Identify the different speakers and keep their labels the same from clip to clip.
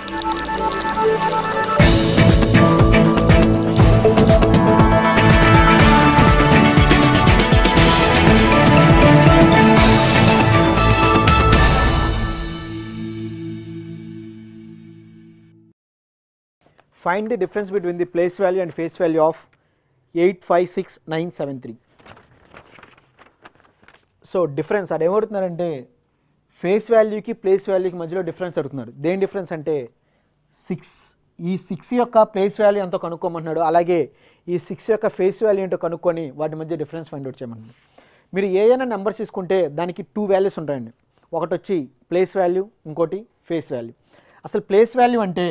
Speaker 1: Find the difference between the place value and face value of 856973. So difference అది ఏమవుతున్నారంటే face వాల్యూకి place వాల్యూకి మధ్యలో difference అడుగుతున్నారు దేని difference అంటే సిక్స్ ఈ సిక్స్ యొక్క ప్లేస్ వాల్యూ ఎంతో కనుక్కోమంటున్నాడు అలాగే ఈ సిక్స్ యొక్క ఫేస్ వాల్యూ ఏంటో కనుక్కొని వాటి మధ్య డిఫరెన్స్ ఫైండ్ అవుట్ చేయమన్నాడు మీరు ఏదైనా నెంబర్స్ తీసుకుంటే దానికి టూ వాల్యూస్ ఉంటాయండి ఒకటి వచ్చి ప్లేస్ వాల్యూ ఇంకోటి ఫేస్ వాల్యూ అసలు ప్లేస్ వాల్యూ అంటే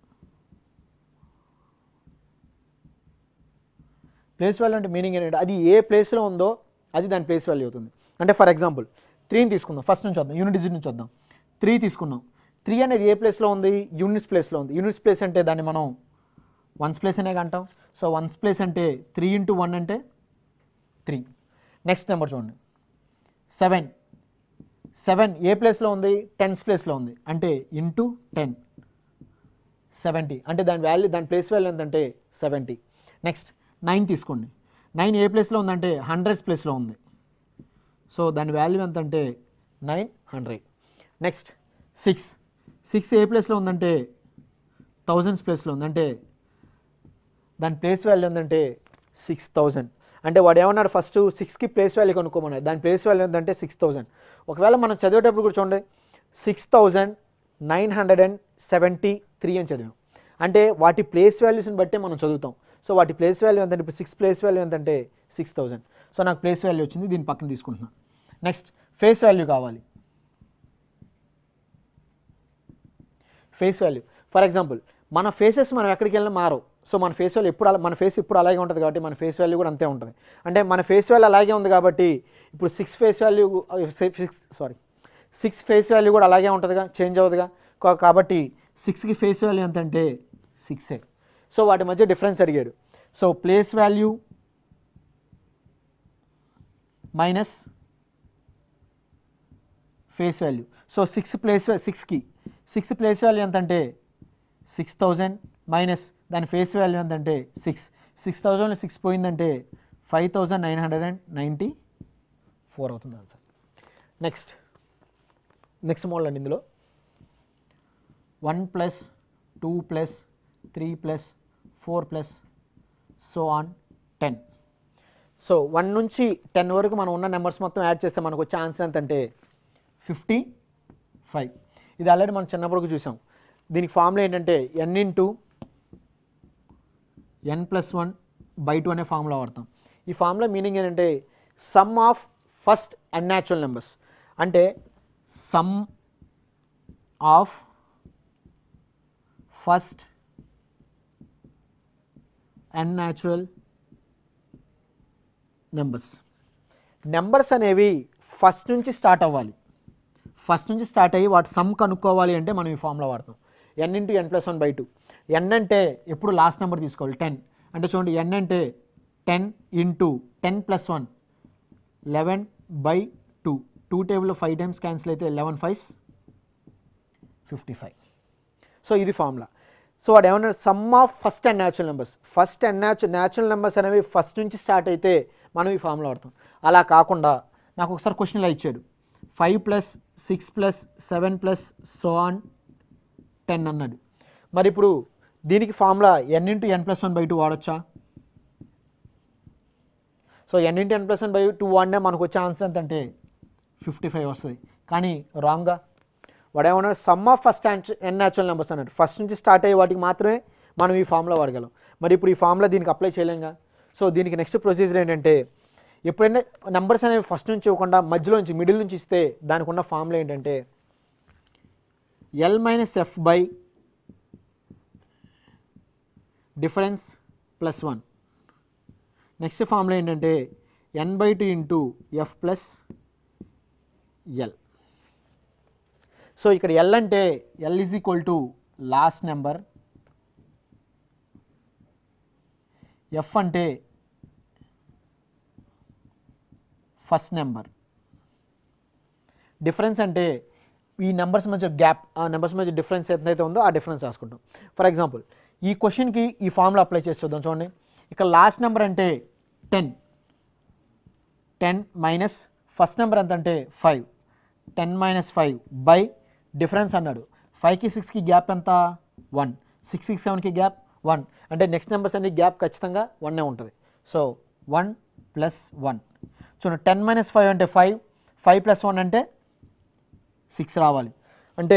Speaker 1: ప్లేస్ వాల్యూ అంటే మీనింగ్ ఏంటంటే అది ఏ ప్లేస్లో ఉందో అది దాని ప్లేస్ వాల్యూ అవుతుంది అంటే ఫర్ ఎగ్జాంపుల్ త్రీని తీసుకుందాం ఫస్ట్ నుంచి వద్దాం యూనిట్ డిజిట్ నుంచి వద్దాం త్రీ తీసుకున్నాం త్రీ అనేది ఏ ప్లేస్లో ఉంది యూనిట్స్ ప్లేస్లో ఉంది యూనిట్స్ ప్లేస్ అంటే దాన్ని మనం వన్స్ ప్లేస్ అనే అంటాం సో వన్స్ ప్లేస్ అంటే త్రీ ఇంటూ వన్ అంటే త్రీ నెక్స్ట్ నెంబర్ చూడండి సెవెన్ సెవెన్ ఏ ప్లేస్లో ఉంది టెన్స్ ప్లేస్లో ఉంది అంటే ఇంటూ టెన్ సెవెంటీ అంటే దాని వాల్యూ దాని ప్లేస్ వాల్యూ ఎంతంటే సెవెంటీ నెక్స్ట్ నైన్ తీసుకోండి నైన్ ఏ ప్లేస్లో ఉందంటే హండ్రెడ్స్ ప్లేస్లో ఉంది సో దాని వాల్యూ ఎంత అంటే nine hundred next six six ఏ ప్లేస్లో ఉందంటే థౌజండ్స్ ప్లేస్లో ఉంది అంటే దాని ప్లేస్ వాల్యూ ఏంటంటే సిక్స్ థౌజండ్ అంటే వాడు ఏమన్నాడు ఫస్ట్ సిక్స్కి ప్లేస్ వాల్యూ కనుక్కోమన్నాడు దాని ప్లేస్ వాల్యూ ఏంటంటే సిక్స్ థౌజండ్ ఒకవేళ మనం చదివేటప్పుడు కూడా చూడండి six thousand nine hundred and seventy three అని చదివాం అంటే వాటి ప్లేస్ వాల్యూస్ని బట్టే మనం చదువుతాం సో వాటి ప్లేస్ వాల్యూ ఎంతంటే ఇప్పుడు సిక్స్ ప్లేస్ వాల్యూ ఎంతంటే సిక్స్ థౌజండ్ సో నాకు ప్లేస్ వాల్యూ వచ్చింది దీని పక్కన తీసుకుంటున్నాను నెక్స్ట్ ఫేస్ వాల్యూ కావాలి ఫేస్ వాల్యూ ఫర్ ఎగ్జాంపుల్ మన ఫేసెస్ మనం ఎక్కడికి వెళ్ళినా మారవు సో మన ఫేస్ వాల్యూ ఎప్పుడు అలా మన ఫేస్ ఇప్పుడు అలాగే ఉంటుంది కాబట్టి మన ఫేస్ వాల్యూ కూడా అంతే ఉంటుంది అంటే మన ఫేస్ వాల్యూ అలాగే ఉంది కాబట్టి ఇప్పుడు six face value six sorry six face value కూడా అలాగే ఉంటుందిగా చేంజ్ అవ్వదుగా కా- కాబట్టి సిక్స్కి ఫేస్ వాల్యూ ఎంత అంటే సిక్సే సో వాటి మధ్య డిఫరెన్స్ అడిగాడు so place value minus face value so six place సిక్స్కి సిక్స్ ప్లేస్ వాల్యూ ఎంత అంటే సిక్స్ థౌజండ్ మైనస్ దాని ఫేస్ వాల్యూ ఎంత అంటే సిక్స్ సిక్స్ థౌజండ్లో సిక్స్ పోయిందంటే five thousand nine hundred and ninety four అవుతుంది ఆన్సర్ నెక్స్ట్ నెక్స్ట్ మోడల్ అండి ఇందులో one plus two plus three plus four plus so on ten so one నుంచి టెన్ వరకు మనం ఉన్న నెంబర్స్ మొత్తం యాడ్ చేస్తే మనకు వచ్చే ఆన్సర్ ఎంత అంటే ఫిఫ్టీ ఫైవ్ ఇది ఆల్రెడీ మనం చిన్నప్పుడు చూసాం దీనికి ఫార్ములా ఏంటంటే ఎన్ into N plus one by two అనే ఫార్ములా వాడతాం ఈ ఫార్ములా మీనింగ్ ఏంటంటే sum of first N natural numbers అంటే sum of first N natural numbers numbers అనేవి ఫస్ట్ నుంచి స్టార్ట్ అవ్వాలి ఫస్ట్ నుంచి స్టార్ట్ అయ్యి వాటి సమ్ కనుక్కోవాలి అంటే మనం ఈ ఫార్ములా వాడతాం N into N plus one by two N అంటే ఎప్పుడు లాస్ట్ నెంబర్ తీసుకోవాలి టెన్ అంటే చూడండి ఎన్ అంటే ten into ten plus one eleven by two two టేబుల్లో ఫైవ్ టైమ్స్ క్యాన్సిల్ అయితే eleven five fifty five so ఇది ఫార్ములా సో వాడు ఏమన్నారు sum of first and natural numbers first and న్యాచు న్యాచురల్ నెంబర్స్ అనేవి ఫస్ట్ నుంచి start అయితే మనం ఈ ఫార్ములా వాడతాం అలా కాకుండా నాకు ఒకసారి క్వశ్చన్ ఇలా ఇచ్చాడు five plus six plus seven plus so on ten అన్నాడు మరి ఇప్పుడు దీనికి formula n into N plus one by two వాడచ్చా so n into N plus one by two వాడినా మనకు వచ్చే ఆన్సర్ ఎంత అంటే ఫిఫ్టీ ఫైవ్ వస్తుంది కానీ రాంగ్గా వాడు ఏమన్నా sum of first n natural numbers అన్నాడు ఫస్ట్ నుంచి స్టార్ట్ అయ్యే వాటికి మాత్రమే మనం ఈ ఫామ్లో వాడగలం మరి ఇప్పుడు ఈ ఫామ్లో దీనికి అప్లై చేయలేంగా సో దీనికి నెక్స్ట్ ప్రొసీజర్ ఏంటంటే ఎప్పుడైనా నెంబర్స్ అనేవి ఫస్ట్ నుంచి ఇవ్వకుండా మధ్యలో నుంచి మిడిల్ నుంచి ఇస్తే దానికి ఉన్న ఫామ్లో ఏంటంటే L minus F by difference plus one next formula ఏంటంటే ఎన్ by two into F plus L so ఇక్కడ ఎల్ అంటే l is equal to last number f అంటే ఫస్ట్ నెంబర్ డిఫరెన్స్ అంటే ఈ నెంబర్స్ మధ్య గ్యాప్ ఆ నెంబర్స్ మధ్య డిఫరెన్స్ ఎంతైతే ఉందో ఆ డిఫరెన్స్ రాసుకుంటాం ఫర్ ఎగ్జాంపుల్ ఈ క్వశ్చన్కి ఈ ఫార్ములా అప్లై చేసి చూద్దాం చూడండి ఇక్కడ లాస్ట్ నెంబర్ అంటే ten ten minus first number ఎంత అంటే five ten minus five by difference అన్నాడు ఫైవ్కి సిక్స్కి గ్యాప్ ఎంత వన్ సిక్స్ సిక్స్ సెవెన్కి గ్యాప్ వన్ అంటే నెక్స్ట్ నెంబర్స్ అన్ని గ్యాప్ ఖచ్చితంగా వన్నే ఉంటుంది సో వన్ ప్లస్ వన్ చూడండి టెన్ మైనస్ ఫైవ్ అంటే ఫైవ్ ఫైవ్ ప్లస్ వన్ అంటే సిక్స్ రావాలి అంటే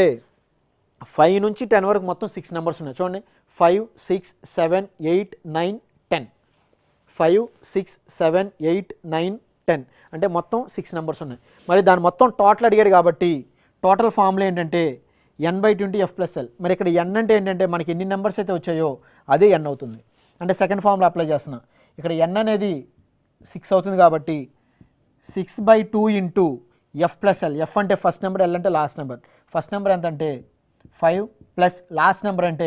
Speaker 1: ఫైవ్ నుంచి టెన్ వరకు మొత్తం సిక్స్ నెంబర్స్ ఉన్నాయి చూడండి five six seven eight nine ten five six seven eight nine ten అంటే మొత్తం సిక్స్ నెంబర్స్ ఉన్నాయి మరి దాని మొత్తం టోటల్ అడిగాడు కాబట్టి టోటల్ ఫార్ములా ఏంటంటే ఎన్ by twenty F plus L మరి ఇక్కడ ఎన్ అంటే ఏంటంటే మనకి ఎన్ని నెంబర్స్ అయితే వచ్చాయో అదే ఎన్ అవుతుంది అంటే సెకండ్ ఫార్ములా అప్లై చేస్తున్నా ఇక్కడ ఎన్ అనేది సిక్స్ అవుతుంది కాబట్టి six by two into F plus l f అంటే ఫస్ట్ నెంబర్ ఎల్ అంటే లాస్ట్ నెంబర్ ఫస్ట్ నెంబర్ ఎంత అంటే ఫైవ్ ప్లస్ లాస్ట్ నెంబర్ అంటే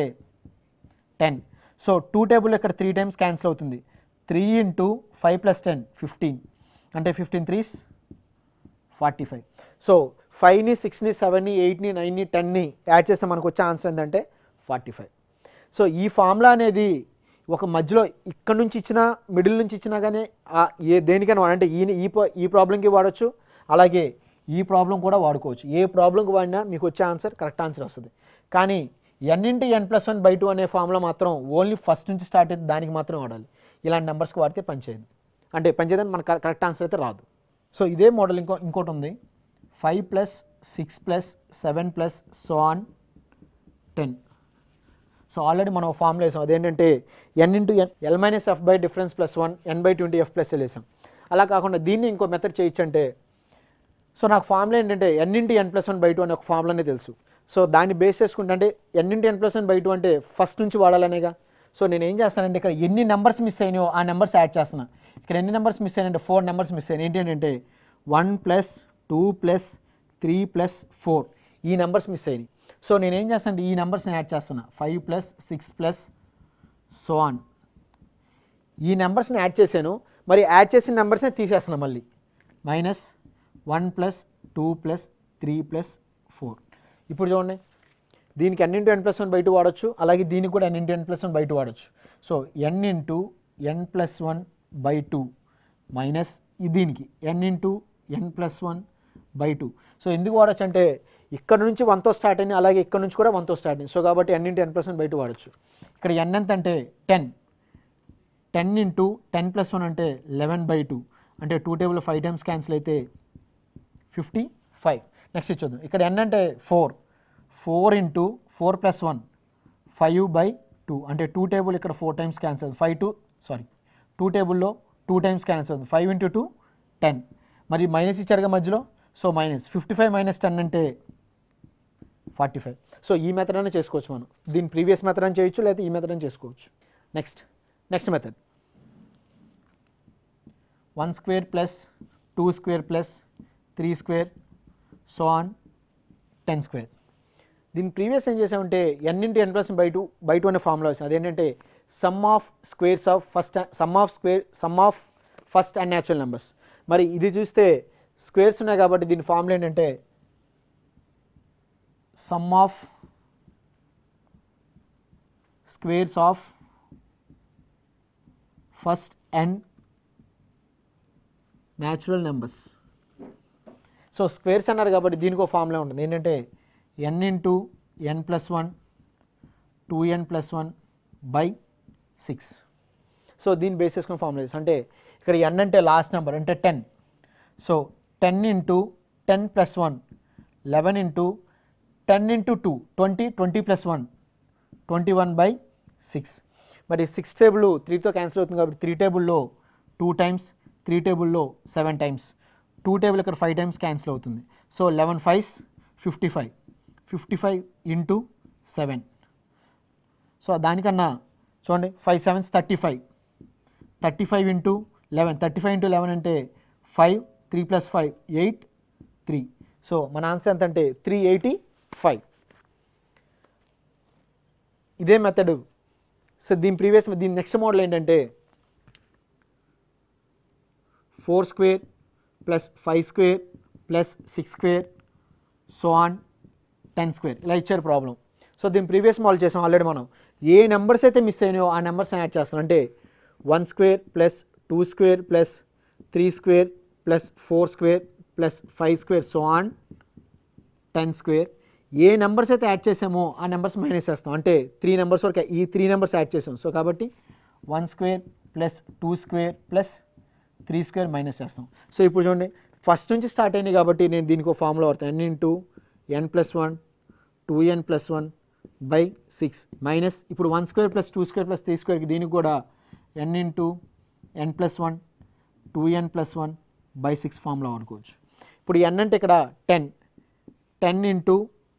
Speaker 1: టెన్ సో టూ టేబుల్ ఇక్కడ త్రీ టైమ్స్ క్యాన్సిల్ అవుతుంది three into five plus ten fifteen అంటే fifteen threes forty five so ఫైవ్ని సిక్స్ని సెవెన్ని ఎయిట్ని నైన్ని టెన్ని యాడ్ చేస్తే మనకు వచ్చే ఆన్సర్ ఏంటంటే ఫార్టీ ఫైవ్ సో ఈ ఫార్ములా అనేది ఒక మధ్యలో ఇక్కడ నుంచి ఇచ్చిన మిడిల్ నుంచి ఇచ్చినా కానీ ఆ ఏ దేనికైనా వాడ- అంటే ఈ ఈ pro- ఈ ప్రాబ్లంకి వాడచ్చు అలాగే ఈ ప్రాబ్లం కూడా వాడుకోవచ్చు ఏ ప్రాబ్లంకి వాడినా మీకు వచ్చే ఆన్సర్ కరెక్ట్ ఆన్సర్ వస్తుంది కానీ n into N plus one by two అనే ఫార్ములా మాత్రం ఓన్లీ ఫస్ట్ నుంచి స్టార్ట్ అయితే దానికి మాత్రం వాడాలి ఇలాంటి నెంబర్స్కి వాడితే పనిచేయదు అంటే పనిచేయదని మన కరెక్ట్ ఆన్సర్ అయితే రాదు సో ఇదే మోడల్ ఇంకో ఇంకోటి ఉంది five plus six plus seven plus so on ten so already మనం ఫార్ములా వేసాం అదేంటంటే n into n l minus F by difference plus one n by twenty F plus l వేసాం అలా కాకుండా దీన్ని ఇంకో మెథడ్ చేయొచ్చు అంటే సో నాకు ఫార్ములా ఏంటంటే ఎన్ into N plus one by two అనే ఒక ఫార్ములానే తెలుసు సో దాన్ని బేస్ చేసుకుంటే అంటే n into N plus one by two అంటే ఫస్ట్ నుంచి వాడాలనేగా సో నేను ఏం చేస్తానంటే ఇక్కడ ఎన్ని నెంబర్స్ మిస్ అయినాయో ఆ నెంబర్స్ యాడ్ చేస్తున్నా ఇక్కడ ఎన్ని నెంబర్స్ మిస్ అయినాయంటే ఫోర్ నెంబర్స్ మిస్ అయినాయి ఏంటి అంటే one plus two plus three plus four ఈ నెంబర్స్ మిస్ అయినాయి సో నేను ఏం చేస్తానంటే ఈ నెంబర్స్ని యాడ్ చేస్తున్నా five plus six plus so on ఈ నెంబర్స్ని యాడ్ చేశాను మరి యాడ్ చేసిన నెంబర్స్ని తీసేస్తున్నా మళ్ళీ minus one plus two plus three plus four ఇప్పుడు చూడండి దీనికి n into N plus one by two వాడచ్చు అలాగే దీనికి కూడా n into N plus one by two వాడచ్చు so n into N plus one by two minus దీనికి n into N plus one by two so ఎందుకు వాడచ్చు అంటే ఇక్కడ నుంచి వన్తో స్టార్ట్ అయింది అలాగే ఇక్కడ నుంచి కూడా వన్తో స్టార్ట్ అయింది సో కాబట్టి n into N plus one by two వాడచ్చు ఇక్కడ ఎన్ ఎంత అంటే ten ten into ten plus one అంటే లెవెన్ బై టూ అంటే two table five times cancel అయితే ఫిఫ్టీ ఫైవ్ నెక్స్ట్ ఇచ్చొద్దాం ఇక్కడ ఎన్ అంటే four four into four plus one five by two అంటే టూ టేబుల్ ఇక్కడ ఫోర్ టైమ్స్ క్యాన్సిల్ అవుతుంది five two sorry two టేబుల్లో టూ టైమ్స్ క్యాన్సిల్ అవుతుంది ఫైవ్ ఇంటూ టూ టెన్ మరి మైనస్ ఇచ్చారుగా మధ్యలో so minus fifty five minus ten అంటే forty five so ఈ మెథడ్ అయినా చేసుకోవచ్చు మనం దీని ప్రీవియస్ మెథడ్ అని చేయొచ్చు లేదా ఈ మెథడ్ అని చేసుకోవచ్చు next next method one square plus two square plus three square so on ten square దీని ప్రీవియస్ ఏం చేసామంటే n into N plus by two by two అనే ఫార్ములా వచ్చింది అదేంటంటే sum of squares of first sum of square sum of first and natural numbers మరి ఇది చూస్తే squares ఉన్నాయి కాబట్టి దీని ఫార్ములా ఏంటంటే sum of squares of first and natural numbers so squares అన్నారు కాబట్టి దీనికి ఒక ఫార్ములా ఉంటుంది ఏంటంటే ఎన్ into N plus one two n plus one by six so దీన్ని బేస్ చేసుకుని ఫార్ములా చేస్తాం అంటే ఇక్కడ ఎన్ అంటే లాస్ట్ నెంబర్ అంటే ten so ten into ten plus one eleven into ten into two twenty twenty plus one twenty one by six మరి six table త్రీతో cancel అవుతుంది కాబట్టి త్రీ టేబుల్లో టూ టైమ్స్ త్రీ టేబుల్లో సెవెన్ టైమ్స్ టూ టేబుల్ ఇక్కడ five times cancel అవుతుంది so eleven fives fifty five fifty five into seven so దానికన్నా చూడండి five sevens thirty five thirty five into eleven thirty five into eleven అంటే five three plus five eight three so మన answer ఎంత అంటే three eighty five ఇదే method so దీని previous దీని next model ఏంటంటే four square plus five square plus six square so on ten square ఇలా ఇచ్చారు ప్రాబ్లం సో దీని ప్రీవియస్ మాల్ చేసాం ఆల్రెడీ మనం ఏ నెంబర్స్ అయితే మిస్ అయినాయో ఆ నెంబర్స్ యాడ్ చేస్తాం అంటే one square plus two square plus three square plus four square plus five square so on ten square ఏ నెంబర్స్ అయితే యాడ్ చేసామో ఆ నెంబర్స్ మైనస్ చేస్తాం అంటే త్రీ నెంబర్స్ వరకు ఈ త్రీ నెంబర్స్ యాడ్ చేసాం సో కాబట్టి one square plus two square plus three square minus చేస్తాం సో ఇప్పుడు చూడండి ఫస్ట్ నుంచి స్టార్ట్ అయింది కాబట్టి నేను దీనికి ఒక ఫార్ములా వాడతాను n into N plus one two n plus one by six minus ఇప్పుడు one square plus two square plus three స్క్వేర్కి దీనికి కూడా n into N plus one two n plus one by six formula వాడుకోవచ్చు ఇప్పుడు n అంటే ఇక్కడ ten ten into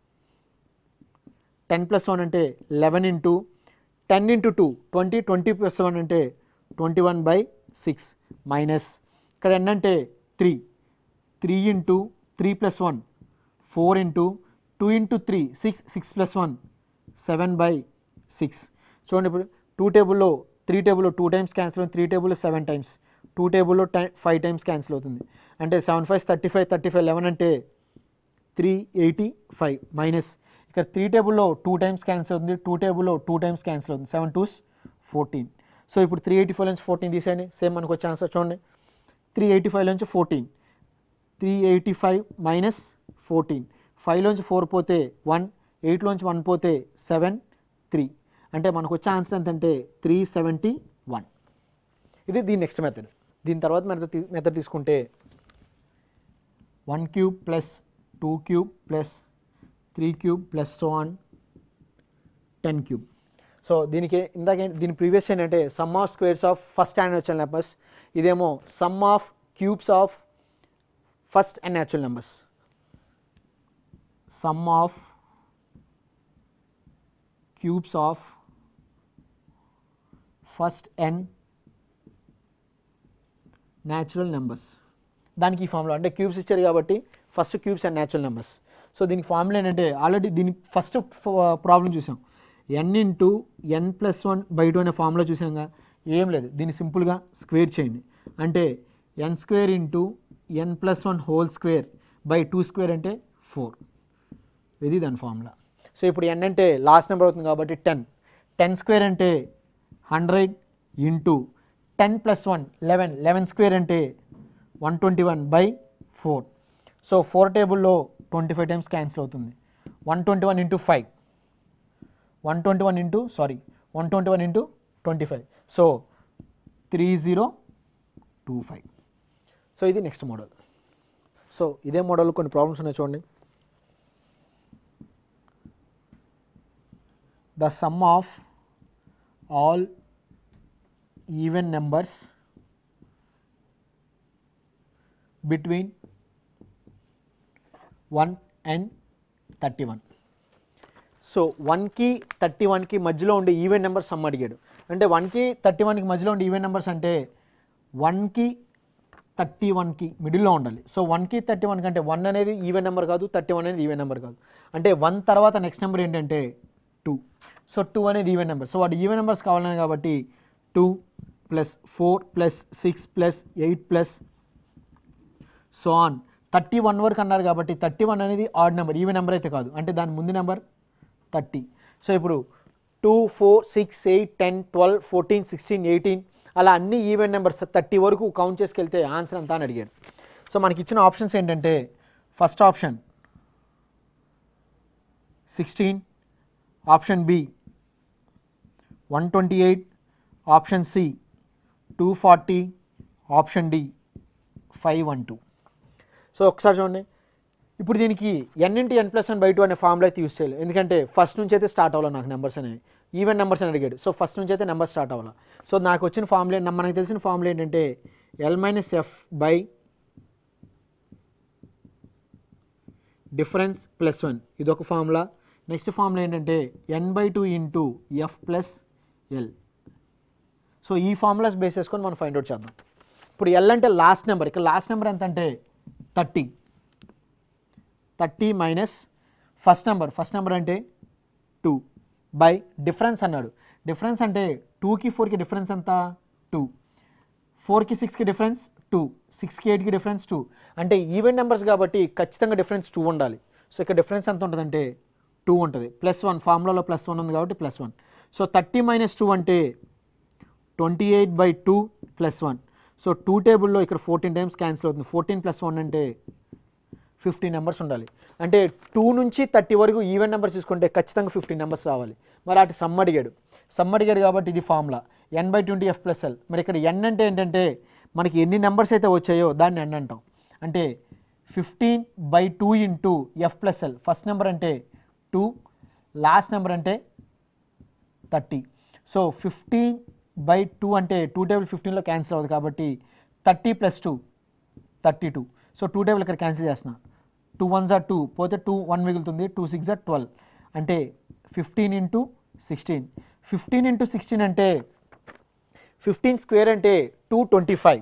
Speaker 1: ten plus one అంటే eleven into ten into two twenty twenty plus one అంటే twenty one by six minus ఇక్కడ n అంటే three three into three plus one four into two into three six six plus one seven by six చూడండి ఇప్పుడు two టేబుల్లో three టేబుల్లో two times cancel అవుతుంది three టేబుల్లో seven times two టేబుల్లో టై ఫైవ్ టైమ్స్ క్యాన్సిల్ అవుతుంది అంటే seven five thirty five thirty five eleven అంటే త్రీ ఎయిటీ ఫైవ్ మైనస్ ఇక్కడ త్రీ టేబుల్లో టూ టైమ్స్ క్యాన్సిల్ అవుతుంది టూ టేబుల్లో టూ టైమ్స్ క్యాన్సిల్ అవుతుంది సెవెన్ టూస్ ఫోర్టీన్ సో ఇప్పుడు త్రీ ఎయిటీ ఫైవ్ నుంచి ఫోర్టీన్ తీసేయండి సేమ్ మనకు వచ్చే ఆన్సర్ చూడండి త్రీ ఎయిటీ ఫైవ్ నుంచి fourteen three eighty five minus fourteen ఫైవ్లోంచి ఫోర్ పోతే వన్ ఎయిట్లోంచి వన్ పోతే సెవెన్ త్రీ అంటే మనకు వచ్చే ఆన్సర్ ఎంతంటే త్రీ సెవెంటీ వన్ ఇది దీని నెక్స్ట్ మెథడ్ దీని తర్వాత మెథడ్ మెథడ్ తీసుకుంటే one cube plus two cube plus three cube plus so on ten cube so దీనికి ఇందాక ఏం- దీని ప్రీవియస్ ఏంటంటే sum of squares of first and natural numbers ఇదేమో sum of cubes of first and natural numbers sum of cubes of first and natural numbers దానికి ఈ formula అంటే cubes ఇచ్చారు కాబట్టి first cubes and natural numbers so దీనికి formula ఏంటంటే already దీని first problem చూసాం n into N plus one by two అనే ఫార్ములా చూసాంగా ఏం లేదు దీన్ని సింపుల్గా స్క్వేర్ చేయండి అంటే n square into N plus one whole square by two square అంటే ఫోర్ ఇది దాని ఫార్ములా సో ఇప్పుడు ఎన్ అంటే లాస్ట్ నెంబర్ అవుతుంది కాబట్టి టెన్ టెన్ స్క్వేర్ అంటే hundred into ten plus one eleven eleven square అంటే one twenty one by four so four టేబుల్లో ట్వంటీ ఫైవ్ టైమ్స్ క్యాన్సిల్ అవుతుంది one twenty one into five one twenty one into sorry one twenty one into twenty five so three zero two five so ఇది next model so ఇదే model కొన్ని problems ఉన్నాయి చూడండి the sum of all even numbers between 1 and 31 so వన్కి thirty వన్కి మధ్యలో ఉండే even number some అడిగాడు అంటే వన్కి థర్టీ వన్కి మధ్యలో ఉండే ఈవెన్ నెంబర్స్ అంటే వన్కి థర్టీ వన్కి మిడిల్లో ఉండాలి సో వన్కి థర్టీ వన్ కంటే వన్ అనేది ఈవెన్ నెంబర్ కాదు థర్టీ వన్ అనేది ఈవెన్ నెంబర్ కాదు అంటే వన్ తర్వాత నెక్స్ట్ నెంబర్ ఏంటంటే టూ సో టూ అనేది ఈవెన్ నెంబర్ సో వాటి ఈవెన్ నెంబర్స్ కావాలని కాబట్టి two plus four plus six plus eight plus so on thirty one వరకు అన్నారు కాబట్టి థర్టీ వన్ అనేది ఆడ్ నెంబర్ ఈవెన్ నెంబర్ అయితే కాదు అంటే దాని ముందు నెంబర్ థర్టీ సో ఇప్పుడు two four six eight ten twelve fourteen sixteen eighteen అలా అన్ని ఈవెన్ నెంబర్స్ థర్టీ వరకు కౌంట్ చేసుకెళ్తే ఆన్సర్ అంతా అని అడిగాడు సో మనకి ఇచ్చిన ఆప్షన్స్ ఏంటంటే first option sixteen option B one twenty eight option C two forty option D five one two so ఒకసారి చూడండి ఇప్పుడు దీనికి N into N plus one by two అనే ఫార్ములా అయితే యూస్ చేయాలి ఎందుకంటే ఫస్ట్ నుంచి అయితే స్టార్ట్ అవ్వాలి నాకు నెంబర్స్ అనేవి ఈవెన్ నెంబర్స్ అని అడిగాడు సో ఫస్ట్ నుంచి అయితే నెంబర్ స్టార్ట్ అవ్వాలి సో నాకు వచ్చిన ఫార్ములా ఏంటి- మనకు తెలిసిన ఫార్ములా ఏంటంటే L minus F by difference plus one ఇది ఒక ఫార్ములా నెక్స్ట్ ఫార్ములా ఏంటంటే ఎన్ by two into F plus L so ఈ ఫార్ములాస్ బేస్ చేసుకొని మనం ఫైండ్ అవుట్ చేద్దాం ఇప్పుడు ఎల్ అంటే లాస్ట్ నెంబర్ ఇక్కడ లాస్ట్ నెంబర్ ఎంత అంటే thirty thirty minus first number first number అంటే టూ బై డిఫరెన్స్ అన్నాడు డిఫరెన్స్ అంటే టూకి ఫోర్కి డిఫరెన్స్ ఎంత టూ ఫోర్కి సిక్స్కి డిఫరెన్స్ టూ సిక్స్కి ఎయిట్కి డిఫరెన్స్ టూ అంటే ఈవెన్ నెంబర్స్ కాబట్టి ఖచ్చితంగా డిఫరెన్స్ టూ ఉండాలి సో ఇక్కడ డిఫరెన్స్ ఎంత ఉంటుందంటే టూ ఉంటుంది ప్లస్ వన్ ఫార్ములాలో ప్లస్ వన్ ఉంది కాబట్టి plus one so thirty minus two అంటే twenty eight by two plus one so two టేబుల్లో ఇక్కడ ఫోర్టీన్ టైమ్స్ క్యాన్సిల్ అవుతుంది ఫోర్టీన్ ప్లస్ వన్ అంటే ఫిఫ్టీన్ నెంబర్స్ ఉండాలి అంటే టూ నుంచి థర్టీ వరకు ఈవెన్ నెంబర్స్ తీసుకుంటే ఖచ్చితంగా ఫిఫ్టీన్ నెంబర్స్ రావాలి మరి అటు సమ్ అడిగాడు సమ్ అడిగాడు కాబట్టి ఇది formula N by twenty F plus L మరి ఇక్కడ ఎన్ అంటే ఏంటంటే మనకి ఎన్ని నెంబర్స్ అయితే వచ్చాయో దాన్ని ఎన్ అంటాం అంటే fifteen by two into F plus L first number అంటే టూ లాస్ట్ నెంబర్ అంటే thirty so fifteen by two అంటే టూ టేబుల్ ఫిఫ్టీన్లో క్యాన్సిల్ అవుతుంది కాబట్టి thirty plus two thirty two so two table ఇక్కడ క్యాన్సిల్ చేస్తున్నా టూ వన్ జా two పోతే టూ వన్ మిగులుతుంది టూ సిక్స్ జా ట్వెల్వ్ అంటే fifteen into sixteen fifteen into sixteen అంటే ఫిఫ్టీన్ స్క్వేర్ అంటే టూ ట్వంటీ ఫైవ్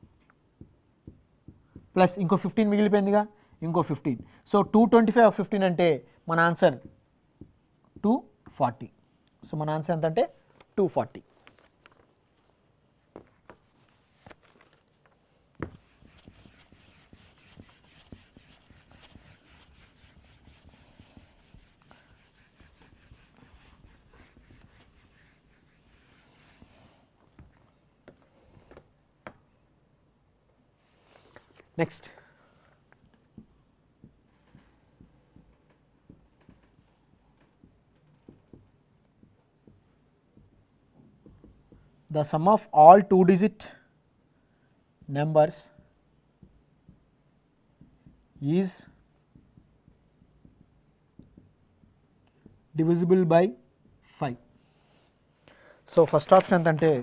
Speaker 1: ప్లస్ ఇంకో ఫిఫ్టీన్ మిగిలిపోయిందిగా ఇంకో fifteen so two twenty five fifteen అంటే మన ఆన్సర్ టూ ఫార్టీ సో మన ఆన్సర్ ఎంత అంటే two forty next the sum of all two digit numbers is divisible by 5 so first option ఎంత అంటే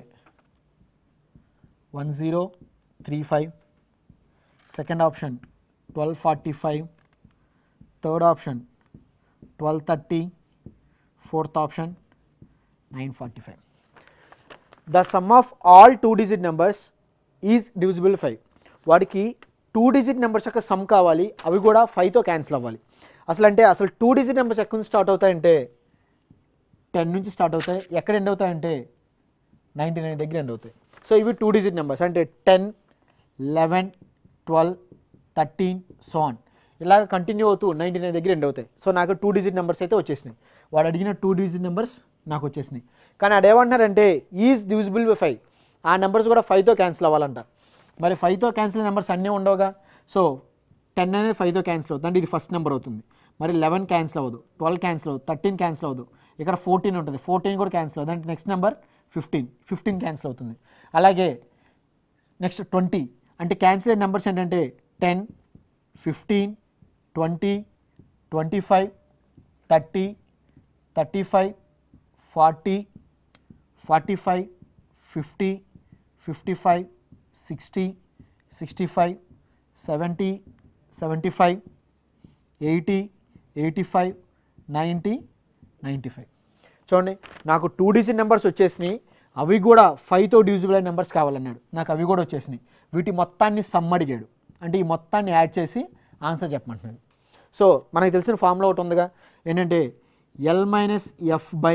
Speaker 1: one zero three five second option twelve forty five third option twelve thirty fourth option nine forty five the sum of all two digit numbers is divisible five వాడికి two digit numbers యొక్క sum కావాలి అవి కూడా ఫైవ్తో cancel అవ్వాలి అసలు అంటే అసలు టూ డిజిట్ నెంబర్స్ ఎక్కడి నుంచి స్టార్ట్ అవుతాయంటే టెన్ నుంచి స్టార్ట్ అవుతాయి ఎక్కడ ఎండ్ అవుతాయంటే నైంటీ నైన్ దగ్గర ఎండ్ అవుతాయి సో ఇవి టూ డిజిట్ నెంబర్స్ అంటే ten eleven twelve thirteen so on ఇలాగ కంటిన్యూ అవుతూ నైంటీ నైన్ దగ్గర ఎండ్ అవుతాయి సో నాకు టూ డిజిట్ నెంబర్స్ అయితే వచ్చేసినాయి వాడు అడిగిన టూ డిజిట్ నెంబర్స్ నాకు వచ్చేసినాయి కానీ అదేమంటున్నారంటే ఈజ్ డివిజిబుల్ బై ఫైవ్ ఆ నెంబర్స్ కూడా ఫైవ్తో క్యాన్సిల్ అవ్వాలంట మరి ఫైవ్తో క్యాన్సిల్ నెంబర్స్ అన్నీ ఉండవుగా సో టెన్ అనేది ఫైవ్తో క్యాన్సిల్ అవుతుంది అంటే ఇది ఫస్ట్ నెంబర్ అవుతుంది మరి లెవెన్ క్యాన్సిల్ అవ్వదు ట్వెల్వ్ క్యాన్సిల్ అవ్వదు థర్టీన్ క్యాన్సిల్ అవ్వదు ఇక్కడ ఫోర్టీన్ ఉంటుంది ఫోర్టీన్ కూడా క్యాన్సిల్ అవుతుంది అంటే next number fifteen fifteen cancel అవుతుంది అలాగే నెక్స్ట్ ట్వంటీ అంటే క్యాన్సిల్ అయిన నెంబర్స్ ఏంటంటే ten fifteen twenty twenty five thirty thirty five forty forty five fifty fifty five sixty sixty five seventy seventy five eighty eighty five ninety ninety five చూడండి నాకు two digit numbers వచ్చేసినాయి అవి కూడా ఫైవ్తో divisible అయిన numbers కావాలన్నాడు నాకు అవి కూడా వచ్చేసినాయి వీటి మొత్తాన్ని సమ్ అడిగాడు అంటే ఈ మొత్తాన్ని యాడ్ చేసి ఆన్సర్ చెప్పమంటున్నాడు సో మనకు తెలిసిన ఫార్ములా ఒకటి ఉందిగా ఏంటంటే L minus F by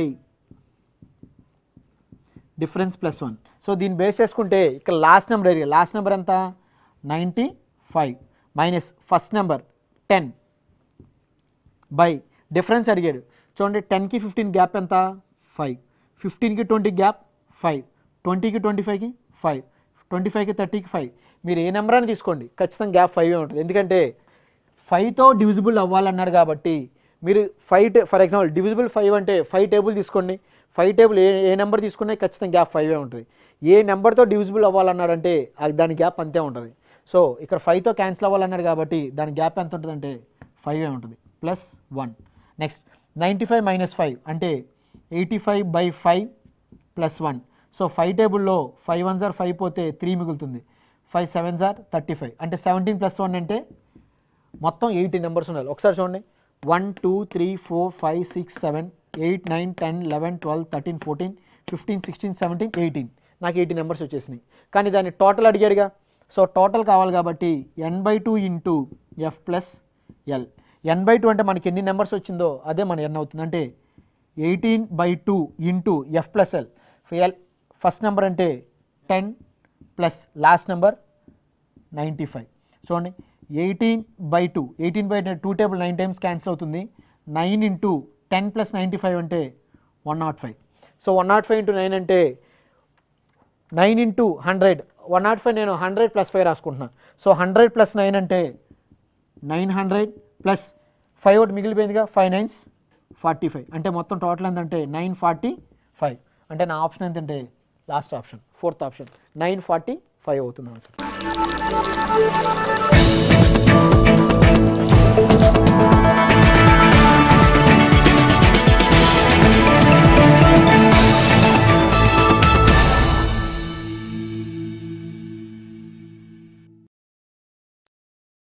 Speaker 1: difference plus one so దీన్ని బేస్ చేసుకుంటే ఇక్కడ లాస్ట్ నెంబర్ అడిగా లాస్ట్ నెంబర్ ఎంత ninety five minus first number ten by difference అడిగాడు చూడండి టెన్కి ఫిఫ్టీన్ గ్యాప్ ఎంత ఫైవ్ ఫిఫ్టీన్కి ట్వంటీ గ్యాప్ ఫైవ్ ట్వంటీకి ట్వంటీ ఫైవ్కి ఫైవ్ ట్వంటీ ఫైవ్కి థర్టీకి ఫైవ్ మీరు ఏ నెంబర్ అని తీసుకోండి ఖచ్చితంగా గ్యాప్ ఫైవ్ ఉంటుంది ఎందుకంటే ఫైవ్తో డివిజిబుల్ అవ్వాలన్నాడు కాబట్టి మీరు five for example divisible five అంటే ఫైవ్ టేబుల్ తీసుకోండి ఫైవ్ టేబుల్ ఏ ఏ నెంబర్ తీసుకున్నా ఖచ్చితంగా గ్యాప్ ఫైవ్ ఉంటుంది ఏ నెంబర్తో డివిజిబుల్ అవ్వాలన్నాడంటే అది దాని గ్యాప్ అంతే ఉంటుంది సో ఇక్కడ ఫైవ్తో క్యాన్సిల్ అవ్వాలన్నాడు కాబట్టి దాని గ్యాప్ ఎంత ఉంటుందంటే ఫైవ్ ఉంటుంది plus one next ninety five minus five అంటే eighty five by five plus one so five టేబుల్లో ఫైవ్ వన్ జార్ ఫైవ్ పోతే త్రీ మిగులుతుంది ఫైవ్ సెవెన్ జార్ థర్టీ ఫైవ్ అంటే సెవెంటీన్ ప్లస్ వన్ అంటే మొత్తం ఎయిటీ నెంబర్స్ ఉండాలి ఒకసారి చూడండి one two three four five six seven eight nine ten eleven twelve thirteen fourteen fifteen sixteen seventeen eighteen నాకు ఎయిటీ నెంబర్స్ వచ్చేసినాయి కానీ దాన్ని టోటల్ అడిగాడుగా సో టోటల్ కావాలి కాబట్టి N by two into F plus L N by two అంటే మనకి ఎన్ని numbers వచ్చిందో అదే మన ఎన్ అవుతుంది అంటే eighteen by two into F plus L L first number అంటే ten plus last number ninety five చూడండి eighteen by two eighteen by two table nine times cancel అవుతుంది nine into ten plus ninety five అంటే one nought five so one nought five into nine అంటే nine into hundred one nought five నేను hundred plus five రాసుకుంటున్నాను so hundred plus nine అంటే nine hundred plus five ఒకటి మిగిలిపోయిందిగా five nines forty five అంటే మొత్తం total ఎంతంటే nine forty five అంటే నా ఆప్షన్ ఎంతంటే last option fourth option nine forty five అవుతుంది ఆన్సర్